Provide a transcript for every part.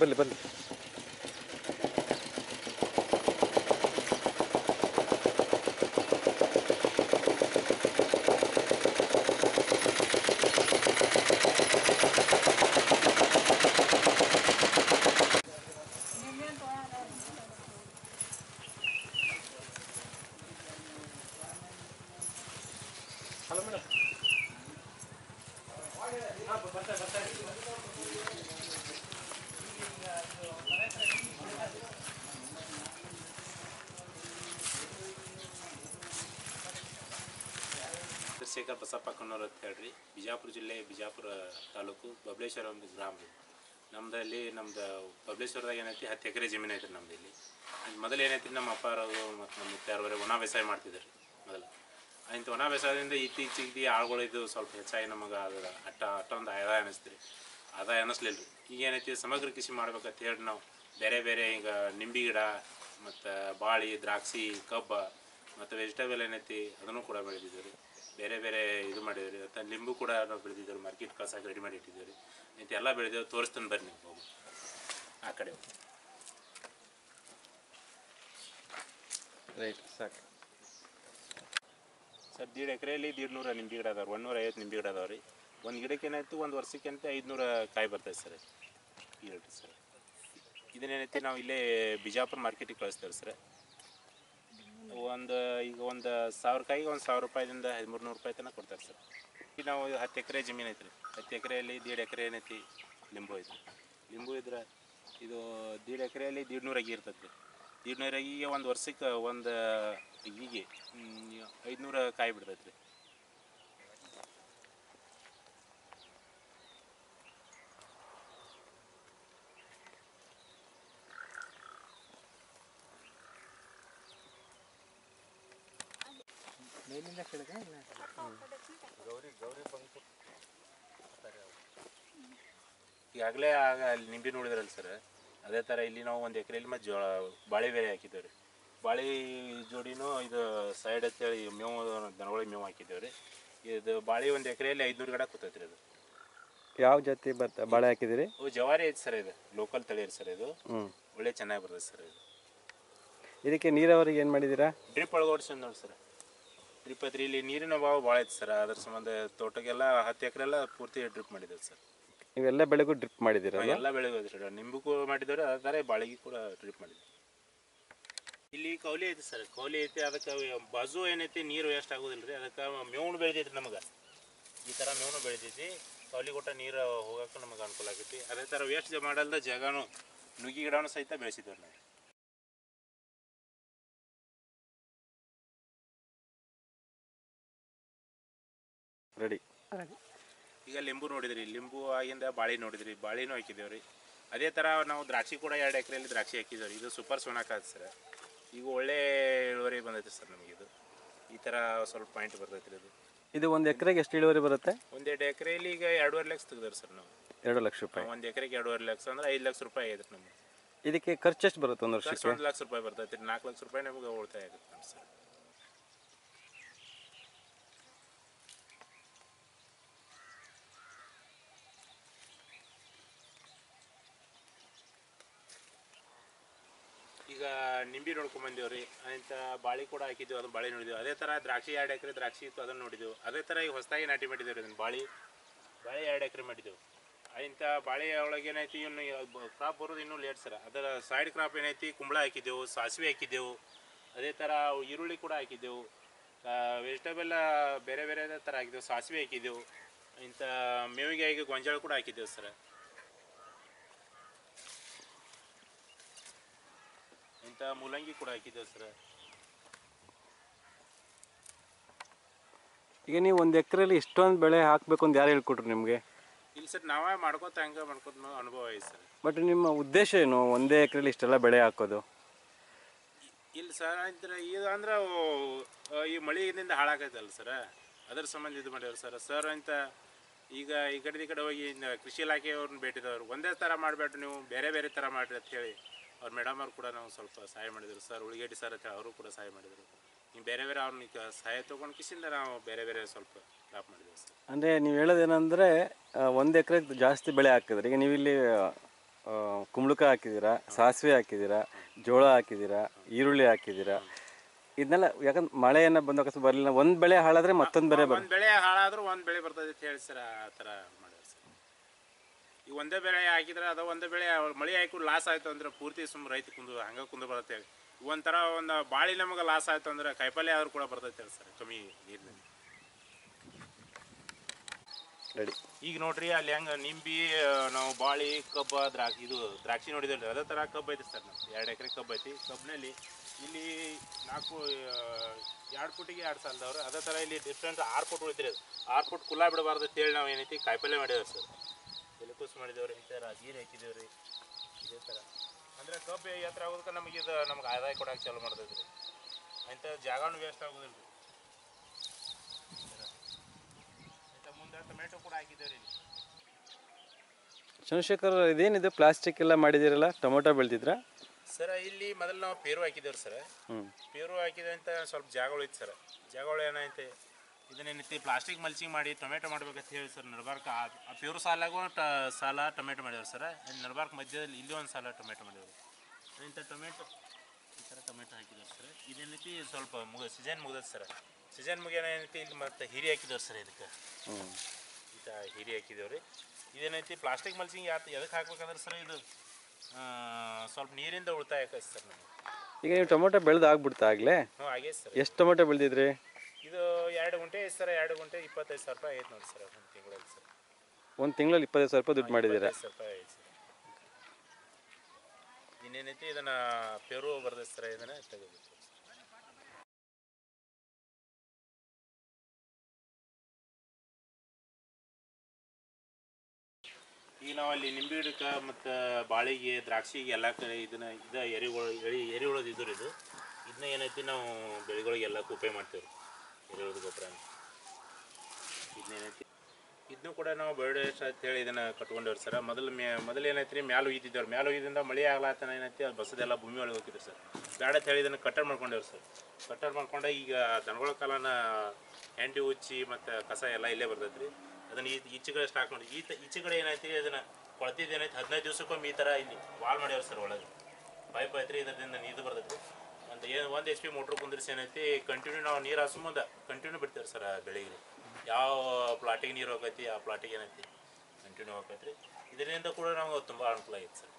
ಬರಲಿ ಬರಲಿ ಚಂದ್ರಶೇಖರ್ ಬಸಪ್ಪ ಕಣ್ಣೂರು ಅಂತ ಹೇಳ್ರಿ ಬಿಜಾಪುರ ಜಿಲ್ಲೆ ಬಿಜಾಪುರ ತಾಲೂಕು ಬಬಲೇಶ್ವರ ಒಂದು ಗ್ರಾಮ ರೀ ನಮ್ದಲ್ಲಿ ನಮ್ದು ಬಬಲೇಶ್ವರದಾಗ ಏನೈತಿ ಹತ್ತು ಎಕರೆ ಜಮೀನು ಐತ್ರಿ ನಮ್ದು ಇಲ್ಲಿ ಅದ್ ಮೊದಲು ಏನೈತಿ ನಮ್ಮ ಅಪ್ಪಾರವರು ಮತ್ತು ನಮ್ಮ ಮುತ್ತಾರವರೆ ಒಣ ಬೇಸಾಯ ಮಾಡ್ತಿದ್ರು ಮೊದಲು ಇಂಥ ಒಣ ಬೇಸಾಯದಿಂದ ಇತ್ತೀಚೆಗೆ ಆಳುಗಳಿದ್ದು ಸ್ವಲ್ಪ ಹೆಚ್ಚಾಗಿ ನಮಗೆ ಅದು ಅಟ್ಟ ಅಷ್ಟೊಂದು ಆದಾಯ ಅನ್ನಿಸ್ತೀರಿ ಆದಾಯ ಅನ್ನಿಸ್ಲಿಲ್ಲ ರೀ ಈಗ ಏನೈತಿ ಸಮಗ್ರ ಕೃಷಿ ಮಾಡ್ಬೇಕಂತ ಹೇಳಿ ನಾವು ಬೇರೆ ಬೇರೆ ಈಗ ನಿಂಬೆ ಗಿಡ ಮತ್ತು ಬಾಳಿ ದ್ರಾಕ್ಷಿ ಕಬ್ಬ ಮತ್ತು ವೆಜಿಟೇಬಲ್ ಏನೈತಿ ಅದನ್ನು ಕೂಡ ಬೆಳೆದಿದ್ದೀವಿ ರೀ ಬೇರೆ ಬೇರೆ ಇದು ಮಾಡಿದ್ವಿ ರೀ ಮತ್ತು ಲಿಂಬು ಕೂಡ ನಾವು ಬೆಳೆದಿದ್ದೀವಿ ಮಾರ್ಕೆಟ್ ಕಳ್ಸಕ್ಕೆ ರೆಡಿ ಮಾಡಿ ಇಟ್ಟಿದ್ದೀವಿ ರೀ ಇಂಥ ಎಲ್ಲ ಬೆಳೆದೇವು ತೋರಿಸ್ತಾನೆ ಬರ್ರಿ ನೀವು ಹೋಗಿ ಆ ಕಡೆ ಹೋಗಿ. ರೈಟ್ ಸಾಕು ಸರ್ ದೀಡ್ ಎಕರೆಯಲ್ಲಿ ದೀಡ್ ನೂರ ನಿಂಬೆ ಗಿಡ ಅದಾವೆ ಒಂದೂರ ಐವತ್ತು ನಿಂಬೆ ಗಿಡ ಅದಾವೆ ರೀ ಒಂದು ಗಿಡಕ್ಕೆ ಏನಾಯ್ತು ಒಂದು ವರ್ಷಕ್ಕೆ ಅಂತ ಐದುನೂರ ಕಾಯಿ ಬರ್ತೈತೆ ಸರ್ ಹೇಳ್ರಿ ಸರ್ ಇದನ್ನೇನೈತಿ ನಾವು ಇಲ್ಲೇ ಬಿಜಾಪುರ ಮಾರ್ಕೆಟಿಗೆ ಕಳಿಸ್ತೇವೆ ಸರ್ ಒಂದು ಈಗ ಒಂದು ಸಾವಿರ ಕಾಯಿಗೆ ಒಂದು ಸಾವಿರ ರೂಪಾಯಿದಿಂದ ಹದಿಮೂರು ನೂರು ರೂಪಾಯಿ ತನಕ ಕೊಡ್ತಾರೆ ಸರ್ ಈಗ ನಾವು ಹತ್ತು ಎಕರೆ ಜಮೀನು ಐತ್ರಿ ಹತ್ತು ಎಕರೆಯಲ್ಲಿ ದೀಡ್ ಎಕರೆ ಏನೈತಿ ಲಿಂಬು ಐತಿ ಲಿಂಬು ಇದ್ರೆ ಇದು ದೀಡ್ ಎಕರೆಯಲ್ಲಿ ದೀಡ್ ನೂರ ಅಗಿ ಇರ್ತೈತಿ ದೀಡ್ ನೂರ ಅಗಿಗೆ ಒಂದು ವರ್ಷಕ್ಕೆ ಒಂದು ಅಗಿಗೆ ಐದುನೂರ ಕಾಯಿ ಬಿಡ್ತೈತೆ ರೀ ಮೇಲಿಂದ ಕೆಳಗೆ ಈಗಾಗಲೇ ಆಗ ಅಲ್ಲಿ ನಿಂಬೆ ನೋಡಿದ್ರಲ್ಲ ಸರ್ ಅದೇ ಥರ ಇಲ್ಲಿ ನಾವು ಒಂದು ಎಕರೆಯಲ್ಲಿ ಮತ್ತು ಜೋಳ ಬಾಳೆ ಬೇರೆ ಹಾಕಿದ್ದೇವೆ ರೀ ಬಾಳೆ ಜೋಡಿನೂ ಇದು ಸೈಡ್ ಅಂತೇಳಿ ಮೇವು ದನಗಳಿಗೆ ಮೇವು ಹಾಕಿದ್ದೇವೆ ರೀ ಇದು ಬಾಳೆ ಒಂದು ಎಕರೆಯಲ್ಲಿ ಐದುನೂರು ಗಿಡ ಕೂತೈತೆ ರೀ ಅದು ಯಾವ ಜಾತಿ ಬರ್ತ ಬಾಳೆ ಹಾಕಿದ್ದೀರಿ ಅವು ಜವಾರಿ ಐತೆ ಸರ್ ಇದು ಲೋಕಲ್ ತಳಿ ರೀ ಸರ್ ಇದು ಹ್ಞೂ ಒಳ್ಳೆ ಚೆನ್ನಾಗಿ ಬರ್ತದೆ ಸರ್ ಇದು ಇದಕ್ಕೆ ನೀರಾವರಿಗೆ ಏನು ಮಾಡಿದ್ದೀರಾ ಡ್ರಿಪ್ ಒಳಗೆ ಓಡಿಸ್ಕೊಂಡು ನೋಡಿ ಸರ್ ಡ್ರಿಪ್ ಐತ್ರಿ ಇಲ್ಲಿ ನೀರಿನ ಅಭಾವ ಭಾಳ ಐತೆ ಸರ್ ಅದ್ರ ಸಂಬಂಧ ತೋಟಕ್ಕೆಲ್ಲ ಹತ್ತು ಎಕರೆ ಎಲ್ಲ ಪೂರ್ತಿ ಡ್ರಿಪ್ ಮಾಡಿದ್ದೇವೆ ಸರ್ ನೀವೆಲ್ಲ ಬೆಳೆಗೂ ಡ್ರಿಪ್ ಮಾಡಿದ್ದೀರಲ್ಲ ಎಲ್ಲ ಬೆಳೆಗೂ ಸರ್ ನಿಂಬು ಮಾಡಿದವ್ರೆ ಅದೇ ಥರ ಬಾಳಿಗೆ ಕೂಡ ಡ್ರಿಪ್ ಮಾಡಿದ್ವಿ ಇಲ್ಲಿ ಕೌಲಿ ಐತಿ ಸರ್ ಕೌಲಿ ಐತಿ ಅದಕ್ಕೆ ಬಾಜು ಏನೈತಿ ನೀರು ವೇಸ್ಟ್ ಆಗೋದಿಲ್ಲ ರೀ ಅದಕ್ಕೆ ಮೇವ್ನು ಬೆಳೆದೈತಿ ನಮಗೆ ಈ ಥರ ಮೇವ್ನು ಬೆಳೆದೈತಿ ಕೌಲಿ ಕೊಟ್ಟ ನೀರು ಹೋಗಕ್ಕೆ ನಮಗೆ ಅನುಕೂಲ ಆಗೈತಿ ಅದೇ ಥರ ವೇಸ್ಟ್ ಮಾಡಲ್ದ ಜಾಗನೂ ನುಗ್ಗಿ ಗಿಡನೂ ಸಹಿತ ಬೆಳೆಸಿದ್ದೇವೆ ನಾವು ರೆಡಿ ಈಗ ಲಿಂಬು ನೋಡಿದ್ರಿ ಲಿಂಬು ಆಗಿಂದ ಬಾಳೆ ನೋಡಿದ್ರಿ ಬಾಳೆನೂ ಹಾಕಿದ್ದೇವೆ ರೀ ಅದೇ ಥರ ನಾವು ದ್ರಾಕ್ಷಿ ಕೂಡ ಎರಡು ಎಕರೆಯಲ್ಲಿ ದ್ರಾಕ್ಷಿ ಹಾಕಿದ್ದೇವೆ ರೀ ಇದು ಸೂಪರ್ ಸೋನಾಕ್ ಆದ ಸರ್ ಈಗ ಒಳ್ಳೆ ಇಳುವರಿ ಬಂದೈತೆ ಸರ್ ನಮಗೆ ಇದು ಈ ಥರ ಸ್ವಲ್ಪ ಪಾಯಿಂಟ್ ಬರ್ತೈತೆ ರೀ ಇದು ಇದು ಒಂದು ಎಕರೆಗೆ ಎಷ್ಟು ಇಳುವರಿ ಬರುತ್ತೆ ಒಂದೆರಡು ಎಕರೆಯಲ್ಲಿ ಈಗ ಎರಡೂವರೆ ಲಕ್ಷ ತೆಗ್ದಾರೆ ಸರ್ ನಾವು ಎರಡು ಲಕ್ಷ ರೂಪಾಯಿ ಒಂದು ಎಕರೆಗೆ ಎರಡೂವರೆ ಲಕ್ಷ ಅಂದ್ರೆ ಐದು ಲಕ್ಷ ರೂಪಾಯಿ ಐತೆ ನಮಗೆ ಇದಕ್ಕೆ ಖರ್ಚು ಎಷ್ಟು ಬರುತ್ತೆ ಒಂದು ಖರ್ಚು ವರ್ಷಕ್ಕೆ ಒಂದು ಲಕ್ಷ ರೂಪಾಯಿ ಬರ್ತೈತೆ ರೀ ನಾಲ್ಕು ಲಕ್ಷ ರೂಪಾಯಿ ನಮಗೆ ಉಳಿತಾಯ ಆಗುತ್ತೆ ನಮ್ಮ ಸರ್ ಈಗ ನಿಂಬೆ ನೋಡ್ಕೊಂಡ್ ಬಂದೇವ್ರಿ ಅಂತ ಬಾಳಿ ಕೂಡ ಹಾಕಿದ್ವಿ ಅದನ್ನ ಬಾಳೆ ನೋಡಿದ್ವಿ ಅದೇ ಥರ ದ್ರಾಕ್ಷಿ ಎರಡು ಎಕರೆ ದ್ರಾಕ್ಷಿ ಇತ್ತು ಅದನ್ನು ನೋಡಿದ್ವಿ ಅದೇ ಥರ ಈಗ ಹೊಸದಾಗಿ ನಾಟಿ ಮಾಡಿದ್ದೇವೆ ರೀ ಅದನ್ನ ಬಾಳಿ ಬಾಳೆ ಎರಡು ಎಕರೆ ಮಾಡಿದ್ದೆವು ಇಂಥ ಬಾಳೆ ಒಳಗೆ ಏನೈತಿ ಇನ್ನು ಕ್ರಾಪ್ ಬರೋದು ಇನ್ನೂ ಲೇಟ್ ಸರ್ ಅದರ ಸೈಡ್ ಕ್ರಾಪ್ ಏನೈತಿ ಕುಂಬಳ ಹಾಕಿದ್ದೆವು ಸಾಸಿವೆ ಹಾಕಿದ್ದೆವು ಅದೇ ಥರ ಈರುಳ್ಳಿ ಕೂಡ ಹಾಕಿದ್ದೆವು ವೆಜಿಟೇಬಲ್ ಬೇರೆ ಬೇರೆ ಥರ ಹಾಕಿದ್ದೆವು ಸಾಸಿವೆ ಹಾಕಿದ್ದೆವು ಇಂಥ ಮೇವಿಗೆ ಈಗ ಗೊಂಜಾಳ ಕೂಡ ಹಾಕಿದ್ದೆವು ಸರ್ ಇಂಥ ಮೂಲಂಗಿ ಕೂಡ ಹಾಕಿದ್ದೆವು ಸರ್ ಈಗ ನೀವು ಒಂದು ಎಕರೆಲಿ ಇಷ್ಟೊಂದು ಬೆಳೆ ಹಾಕಬೇಕು ಅಂತ ಯಾರು ಹೇಳ್ಕೊಟ್ರು ನಿಮಗೆ ಇಲ್ಲ ಸರ್ ನಾವೇ ಮಾಡ್ಕೋತ ಹಂಗೆ ಮಾಡ್ಕೋತ ನಾವು ಅನುಭವ ಐತೆ ಸರ್ ಬಟ್ ನಿಮ್ಮ ಉದ್ದೇಶ ಏನು ಒಂದೇ ಎಕರೆಲಿ ಇಷ್ಟೆಲ್ಲ ಬೆಳೆ ಹಾಕೋದು ಇಲ್ಲ ಸರ್ ಅಂದ್ರೆ ಇದು ಅಂದ್ರೆ ಅವು, ಆ, ಈ ಮಳೆಯಿಂದ ಹಾಳಾಗೈತಲ್ಲ ಸರ್ ಅದ್ರ ಸಂಬಂಧ ಇದು ಮಾಡ್ಯಾರ ಸರ್ ಸರ್ ಅಂತ ಈಗ ಈ ಕಡೆ ಈ ಕಡೆ ಹೋಗಿ ಇನ್ನು ಕೃಷಿ ಇಲಾಖೆಯವ್ರನ್ನ ಭೇಟಿದವ್ರು ಒಂದೇ ಥರ ಮಾಡಬೇಡ್ರಿ ನೀವು ಬೇರೆ ಬೇರೆ ಥರ ಮಾಡಿರಿ ಅಂತ ಹೇಳಿ ಅವ್ರ ಮೇಡಮ್ ಅವ್ರು ಕೂಡ ನಾವು ಸ್ವಲ್ಪ ಸಹಾಯ ಮಾಡಿದ್ರು ಸರ್ ಉಳಿಗೇಟಿ ಸರ್ ಅಂತ ಹೇಳಿ ಅವರು ಕೂಡ ಸಹಾಯ ಮಾಡಿದರು ನೀವು ಬೇರೆ ಬೇರೆ ಅವ್ರನ್ನ ಈಗ ಸಹಾಯ ತೊಗೊಂಡು ಕಿಸಿಂದ ನಾವು ಬೇರೆ ಬೇರೆ ಸ್ವಲ್ಪ ಕ್ರಾಪ್ ಮಾಡಿದ್ದೇವೆ ಸರ್ ಅಂದರೆ ನೀವು ಹೇಳೋದೇನೆಂದರೆ ಒಂದು ಎಕರೆ ಜಾಸ್ತಿ ಬೆಳೆ ಹಾಕಿದ್ರೆ ಈಗ ನೀವು ಇಲ್ಲಿ ಆ, ಕುಂಬಳಕ ಹಾಕಿದ್ದೀರಾ ಸಾಸಿವೆ ಹಾಕಿದ್ದೀರಾ ಜೋಳ ಹಾಕಿದ್ದೀರಾ ಈರುಳ್ಳಿ ಹಾಕಿದ್ದೀರಾ ಇದನ್ನೆಲ್ಲ ಯಾಕಂದ್ರೆ ಮಳೆಯನ್ನು ಬಂದ ಅಕಸ್ಮಾತ್ ಬರಲಿಲ್ಲ ಒಂದು ಬೆಳೆ ಹಾಳಾದ್ರೆ ಮತ್ತೊಂದು ಬೆಳೆ ಬರ್ ಒಂದು ಬೆಳೆ ಹಾಳಾದ್ರೂ ಒಂದು ಬೆಳೆ ಬರ್ತದೆ ಅಂತ ಹೇಳಿ ಸರ್ ಆ ಥರ ಮಾಡಿದ್ರು ಸರ್ ಈಗ ಒಂದೇ ಬೆಳೆ ಹಾಕಿದ್ರೆ ಅದು ಒಂದೇ ಬೆಳೆ ಮಳೆ ಹಾಕಿ ಲಾಸ್ ಆಯ್ತು ಅಂದ್ರೆ ಪೂರ್ತಿ ಸುಮ್ಮ ರೈತ ಕುಂದು ಹಂಗೆ ಕುಂದು ಬರುತ್ತೆ ಹೇಳಿ ಒಂಥರ ಒಂದು ಬಾಳಿ ನಮಗೆ ಲಾಸ್ ಆಯ್ತು ಅಂದ್ರೆ ಕಾಯಿಪಲ್ಯ ಆದ್ರೂ ಕೂಡ ಬರ್ತೈತೆ ಹೇಳಿ ಸರ್ ಕಮ್ಮಿ ನೀರಿನಲ್ಲಿ ರೆಡಿ ಈಗ ನೋಡ್ರಿ ಅಲ್ಲಿ ಹೆಂಗೆ ನಿಂಬಿ ಆ, ನಾವು ಬಾಳಿ ಕಬ್ಬ ದ್ರಾಕ್ಷಿ ಇದು ದ್ರಾಕ್ಷಿ ನೋಡಿದ್ರಿ ಅದೇ ಥರ ಕಬ್ಬು ಐತೆ ಸರ್ ನಮ್ದು ಎರಡು ಎಕರೆ ಕಬ್ಬು ಐತಿ ಕಬ್ಬಿನಲ್ಲಿ ಇಲ್ಲಿ ನಾಲ್ಕು ಎರಡು ಫುಟಿಗೆ ಎರಡು ಸಾಲದವ್ರು ಅದೇ ಥರ ಇಲ್ಲಿ ಡಿಫ್ರೆಂಟ್ ಆರು ಫುಟ್ ಉಳಿದ್ರಿ ಅದು ಆರು ಫುಟ್ ಕುಲ್ಲ ಬಿಡಬಾರ್ದು ಅಂತೇಳಿ ನಾವು ಏನೈತಿ ಕಾಯಿಪಲ್ಯ ಮಾಡಿದೇವೆ ಸರ್ ಎಲೆಕೋಸು ಮಾಡಿದೇವ್ರಿ ಈ ಥರ ಜೀರೆ ಹಾಕಿದೇವ್ರಿ ಇದೇ ಥರ ಅಂದರೆ ಕಬ್ಬು ಎತ್ತರ ಆಗೋದಕ್ಕೆ ನಮಗೆ ಇದು ನಮ್ಗೆ ಆದಾಯ ಕೊಡೋಕೆ ಚಾಲು ಮಾಡ್ತೈತೆ ರೀ ಅಂಥ ಜಾಗನೂ ವೇಸ್ಟ್ ಆಗೋದಿಲ್ಲ ರೀ ಆಯ್ತಾ ಮುಂದೆ ಟೊಮೆಟೊ ಕೂಡ ಹಾಕಿದ್ದೇವೆ ರೀ ಚಂದ್ರಶೇಖರ್ ಇದೇನಿದೆ ಪ್ಲಾಸ್ಟಿಕ್ ಎಲ್ಲ ಮಾಡಿದ್ದೀರಲ್ಲ ಟೊಮೊಟೊ ಬೆಳೆದಿದ್ರಾ ಸರ್ ಇಲ್ಲಿ ಮೊದಲು ನಾವು ಪೇರು ಹಾಕಿದ್ದೇವೆ ಸರ್ ಹ್ಞೂ ಪೇರು ಹಾಕಿದೆ ಅಂತ ಸ್ವಲ್ಪ ಜಾಗಗಳು ಇತ್ತು ಸರ್ ಜಾಗಗಳು ಏನೈತೆ ಇದನ್ನೇನೈತಿ ಪ್ಲಾಸ್ಟಿಕ್ ಮಲ್ಚಿಂಗ್ ಮಾಡಿ ಟೊಮೆಟೊ ಮಾಡ್ಬೇಕಂತ ಹೇಳಿ ಸರ್ ನಡ್ಬಾರ್ಕ ಆ ಆ ಪೇರು ಸಾಲಾಗೂ ಟ ಸಾಲ ಟೊಮೆಟೊ ಮಾಡ್ಯಾವ್ರಿ ಸರ್ ನಡ್ಬಾರ್ಕ್ ಮಧ್ಯದಲ್ಲಿ ಇಲ್ಲಿ ಒಂದು ಸಾಲ ಟೊಮೆಟೊ ಮಾಡ್ಯಾವ್ರಿ ಇಂಥ ಟೊಮೆಟೊ ಈ ಥರ ಟೊಮೆಟೊ ಹಾಕಿದ್ದಾರೆ ಸರ್ ಇದೇನೈತಿ ಸ್ವಲ್ಪ ಮುಗ ಸೀಸನ್ ಮುಗ್ದದ ಸರ್ ಸೀಸನ್ ಮುಗಿಯೋಣ ಏನೈತಿ ಇಲ್ಲಿ ಮತ್ತೆ ಹಿರಿ ಹಾಕಿದವ್ರು ಸರ್ ಇದಕ್ಕೆ ಹ್ಞೂ ಈತ ಹಿರಿ ಹಾಕಿದೇವ್ರಿ ಇದೇನೈತಿ ಪ್ಲಾಸ್ಟಿಕ್ ಮಲ್ಚಿಂಗ್ ಯಾತ್ ಎದಕ್ಕೆ ಹಾಕ್ಬೇಕಂದ್ರೆ ಸರ್ ಇದು ಆ, ಸ್ವಲ್ಪ ನೀರಿಂದ ಉಳಿತಾಯ ಆಕೈತೆ ಸರ್ ನಮಗೆ ಈಗ ನೀವು ಟೊಮೊಟೊ ಬೆಳೆದು ಆಗ್ಬಿಡ್ತಾ ಆಗಲೇ ಹ್ಞೂ ಆಗೈತೆ ಸರ್ ಎಷ್ಟು ಟೊಮೊಟೊ ಬೆಳೆದಿದ್ರಿ ಇದು ಎರಡು ಗುಂಟೆ ಐತೆ ಸರ್ ಎರಡು ಗುಂಟೆ ಇಪ್ಪತ್ತೈದು ಸಾವಿರ ರೂಪಾಯಿ ಐತೆ ನೋಡಿ ಸರ್ ಒಂದು ತಿಂಗಳಲ್ಲಿ ಸರ್ ಒಂದು ತಿಂಗಳಲ್ಲಿ ಇಪ್ಪತ್ತೈದು ಸಾವಿರ ರೂಪಾಯಿ ದುಡ್ಡು ಮಾಡಿದ್ದೀರಾ ಇಪ್ಪತ್ತೈದು ಸಾವಿರ ರೂಪಾಯಿ ಐತೆ ಸರ್ ಇನ್ನೇನೈತಿ ಇದನ್ನು ಪೆರು ಬರ್ತೈತೆ ಸರ್ ಇದನ್ನು ತೆಗೋಬೇಕು ಈಗ ನಾವು ಅಲ್ಲಿ ನಿಂಬೆ ಗಿಡಕ್ಕೆ ಮತ್ತು ಬಾಳಿಗೆ ದ್ರಾಕ್ಷಿಗೆ ಎಲ್ಲ ಕಡೆ ಇದನ್ನ ಇದು ಎರಿಗಳು ಎರಿ ಎರಿಹುಳದ ಇದು ರೀ ಇದು ಇದನ್ನ ಏನೈತಿ ನಾವು ಬೆಳೆಗಳಿಗೆ ಎಲ್ಲ ಉಪಯೋಗ ಮಾಡ್ತೀವಿ ಎರಿಹುಳದ ಗೊಬ್ಬರ ಇದನ್ನೇನೈತಿ ಇದನ್ನು ಕೂಡ ನಾವು ಬಯೋಡೇಸ್ ಅಂತ ಹೇಳಿ ಇದನ್ನು ಕಟ್ಕೊಂಡೇವ್ರಿ ಸರ್ ಮೊದಲು ಮೇ ಮೊದಲು ಏನೈತಿ ರೀ ಮ್ಯಾಲ ಒಯ್ದಿದ್ದೇವ್ರಿ ಮ್ಯಾಲ ಒಯ್ದಿಂದ ಮಳೆ ಆಗ್ಲಾತನ ಏನೈತಿ ಅದು ಬಸದೆಲ್ಲ ಭೂಮಿ ಒಳಗೆ ಹೋಗಿದ್ರಿ ಸರ್ ಬೇಡ ಅಂತ ಹೇಳಿ ಇದನ್ನು ಕಟ್ಟರ್ ಮಾಡ್ಕೊಂಡೇವ್ರಿ ಸರ್ ಕಟ್ಟರ್ ಮಾಡ್ಕೊಂಡೆ ಈಗ ದನಗಳ ಕಾಲನ ಹೆಂಡಿ ಉಚ್ಚಿ ಮತ್ತು ಕಸ ಎಲ್ಲ ಇಲ್ಲೇ ಬರ್ತೈತೆ ರೀ ಅದನ್ನು ಈ ಈಚೆ ಕಡೆ ಸ್ಟಾಕ್ ಮಾಡಿ ಈ ತ ಈಚೆ ಕಡೆ ಏನೈತಿ ಅದನ್ನು ಕೊಳ್ತಿದ್ದು ಏನೈತಿ ಹದಿನೈದು ದಿವ್ಸಕ್ಕೊಮ್ಮೆ ಈ ಥರ ಇಲ್ಲಿ ವಾಲ್ ಮಾಡ್ಯಾವ್ರಿ ಸರ್ ಒಳಗೆ ಪೈಪ್ ಐತ್ರಿ ಇದರಿಂದ ನೀರು ಬರ್ತೈತಿ ಒಂದು ಏನು ಒಂದು ಎಚ್ ಪಿ ಮೋಟ್ರ್ ಕುಂದ್ರಿಸಿ ಏನೈತಿ ಕಂಟಿನ್ಯೂ ನಾವು ನೀರು ಹಾಸು ಮುಂದೆ ಕಂಟಿನ್ಯೂ ಬಿಡ್ತೇವೆ ಸರ್ ಆ ಬೆಳೆಗೆ ಯಾವ ಪ್ಲಾಟಿಗೆ ನೀರು ಹೋಗೈತಿ ಆ ಪ್ಲಾಟಿಗೆ ಏನೈತಿ ಕಂಟಿನ್ಯೂ ಹೋಗೈತ್ರಿ ಇದರಿಂದ ಕೂಡ ನಮಗೆ ತುಂಬ ಅನುಕೂಲ ಆಗೈತೆ ಸರ್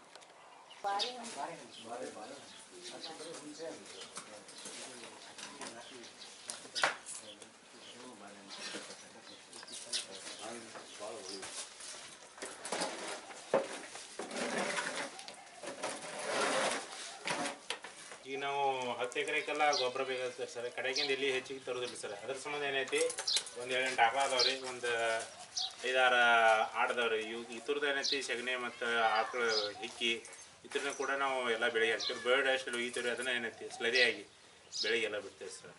ಈಗ ನಾವು ಹತ್ತು ಎಕರೆಗೆಲ್ಲ ಗೊಬ್ಬರ ಬೇಕಾಗ್ತದೆ ಸರ್ ಕಡೆಗಿಂದ ಎಲ್ಲಿ ಹೆಚ್ಚಿಗೆ ತರೋದಿಲ್ಲ ಸರ್ ಅದ್ರ ಸಂಬಂಧ ಏನೈತಿ ಒಂದು ಏಳೆಂಟು ಆಕಳ ಅದಾವ್ರಿ ಒಂದು ಐದಾರು ಆಡದವ್ರಿ ಇವು ಇದ್ರದ್ದು ಏನೈತಿ ಸಗಣಿ ಮತ್ತು ಆಕಳು ಹಿಕ್ಕಿ ಇದ್ರನ್ನ ಕೂಡ ನಾವು ಎಲ್ಲ ಬೆಳೆಗೆ ಹಾಕ್ತೀವಿ ಬೇಡ ಅಷ್ಟು ಒಯ್ತೀವಿ ಅದನ್ನ ಏನೈತಿ ಸ್ಲರಿಯಾಗಿ ಬೆಳೆಗೆಲ್ಲ ಬಿಡ್ತೇವೆ ಸರ್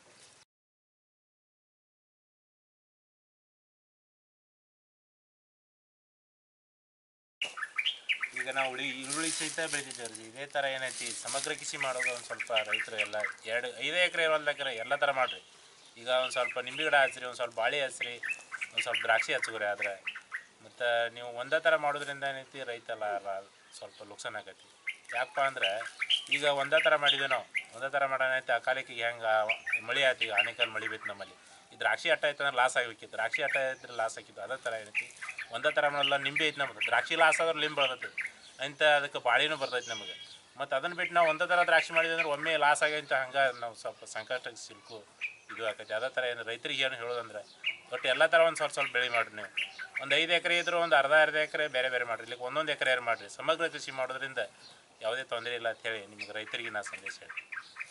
ಈಗ ನಾವು ಉಳಿ ಈರುಳ್ಳಿ ಸಹಿತ ಬೆಳಿತಿದ್ದೇವೆ ರೀ ಇದೇ ಥರ ಏನೈತಿ ಸಮಗ್ರ ಕೃಷಿ ಮಾಡೋದು ಒಂದು ಸ್ವಲ್ಪ ರೈತರು ಎಲ್ಲ ಎರಡು ಐದೇ ಎಕರೆ ಒಂದು ಎಕರೆ ಎಲ್ಲ ಥರ ಮಾಡಿರಿ ಈಗ ಒಂದು ಸ್ವಲ್ಪ ನಿಂಬೆ ಗಿಡ ಹಚ್ಚಿರಿ ಒಂದು ಸ್ವಲ್ಪ ಬಾಳೆ ಹಚ್ಚಿರಿ ಒಂದು ಸ್ವಲ್ಪ ದ್ರಾಕ್ಷಿ ಹಚ್ಕೊರಿ ಆದರೆ ಮತ್ತು ನೀವು ಒಂದೇ ಥರ ಮಾಡೋದ್ರಿಂದ ಏನೈತಿ ರೈತ ಎಲ್ಲ ಎಲ್ಲ ಸ್ವಲ್ಪ ಲುಕ್ಸಾನ್ ಆಗೈತಿ ಯಾಕಪ್ಪ ಅಂದ್ರೆ ಈಗ ಒಂದೇ ಥರ ಮಾಡಿದ್ವಿ ನಾವು ಒಂದೇ ಥರ ಮಾಡೋಣೈತಿ ಅಕಾಲಿಗೆ ಹೆಂಗೆ ಮಳೆ ಆಯ್ತು ಈಗ ಆನೆಕಾಲ ಮಳೆ ಬೇಕು ನಮ್ಮಲ್ಲಿ ಈ ದ್ರಾಕ್ಷಿ ಅಟ್ಟ ಆಯ್ತು ಅಂದ್ರೆ ಲಾಸ್ ಆಗಿಬೇಕಿತ್ತು ದ್ರಾಕ್ಷಿ ಅಟ್ಟ ಇದ್ರೆ ಲಾಸ್ ಆಗಿತ್ತು ಅದೇ ಥರ ಏನೈತಿ ಒಂದೇ ಥರ ಮಾಡಲ್ಲ ನಿಂಬೆ ಐತಿ ನಮ್ದು ದ್ರಾಕ್ಷಿ ಲಾಸ್ ಆದ್ರೆ ಲಿಂಬೆ ಬರ್ತೈತಿ ಅಂತ ಅದಕ್ಕೆ ಬಾಳಿನೂ ಬರ್ತೈತಿ ನಮಗೆ ಮತ್ತು ಅದನ್ನು ಬಿಟ್ಟು ನಾವು ಒಂದೇ ಥರ ದ್ರಾಕ್ಷಿ ಮಾಡಿದ್ವಿ ಅಂದ್ರೆ ಒಮ್ಮೆ ಲಾಸ್ ಆಗೈತೆ ಹಂಗೆ ನಾವು ಸ್ವಲ್ಪ ಸಂಕಷ್ಟಕ್ಕೆ ಸಿಲ್ಕು ಇದು ಆಕೈತಿ ಅದೇ ಥರ ಏನು ರೈತರಿಗೆ ಏನು ಹೇಳೋದಂದ್ರೆ ಒಟ್ಟು ಎಲ್ಲ ಥರ ಒಂದು ಸ್ವಲ್ಪ ಸ್ವಲ್ಪ ಬೆಳೆ ಮಾಡಿರಿ ನೀವು ಒಂದು ಐದು ಎಕರೆ ಇದ್ರೂ ಒಂದು ಅರ್ಧ ಅರ್ಧ ಎಕರೆ ಬೇರೆ ಬೇರೆ ಮಾಡಿರಿ ಇಲ್ಲಿ ಒಂದೊಂದು ಎಕರೆ ಮಾಡಿರಿ ಸಮಗ್ರ ಕೃಷಿ ಮಾಡೋದ್ರಿಂದ ಯಾವುದೇ ತೊಂದರೆ ಇಲ್ಲ ಅಂತ ಹೇಳಿ ನಿಮ್ಗೆ ರೈತರಿಗೆ ನಾ ಸಂದೇಶ ಹೇಳಿ